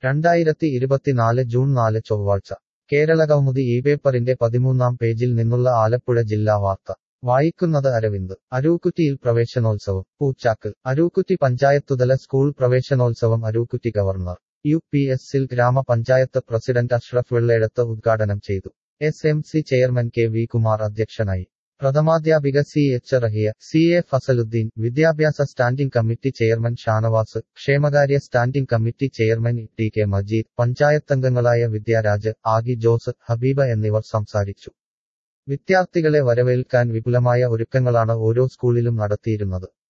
രണ്ടായിരത്തി ഇരുപത്തിനാല് ജൂൺ നാല് ചൊവ്വാഴ്ച കേരളകൗമുദി ഈ പേപ്പറിന്റെ പതിമൂന്നാം പേജിൽ നിന്നുള്ള ആലപ്പുഴ ജില്ലാ വാർത്ത വായിക്കുന്നത് അരവിന്ദ് അരൂക്കുറ്റിയിൽ പ്രവേശനോത്സവം പൂച്ചാക്ക് അരൂക്കുറ്റി പഞ്ചായത്തുതല സ്കൂൾ പ്രവേശനോത്സവം Arookutty governor U P S സിൽ ഗ്രാമപഞ്ചായത്ത് പ്രസിഡന്റ് അഷ്റഫ് വെള്ളേടത്ത് ഉദ്ഘാടനം ചെയ്തു S M C chairman K V Kumar അധ്യക്ഷനായി പ്രഥമാധ്യാപിക C H Rahiya C A Fazaludheen വിദ്യാഭ്യാസ സ്റ്റാൻഡിംഗ് കമ്മിറ്റി ചെയർമാൻ ഷാനവാസ് ക്ഷേമകാര്യ standing committee chairman T K Majeed പഞ്ചായത്തംഗങ്ങളായ വിദ്യാരാജ് ആഗി ജോസ് ഹബീബ എന്നിവർ സംസാരിച്ചു വിദ്യാർത്ഥികളെ വരവേൽക്കാൻ വിപുലമായ ഒരുക്കങ്ങളാണ് ഓരോ സ്കൂളിലും നടത്തിയിരുന്നത്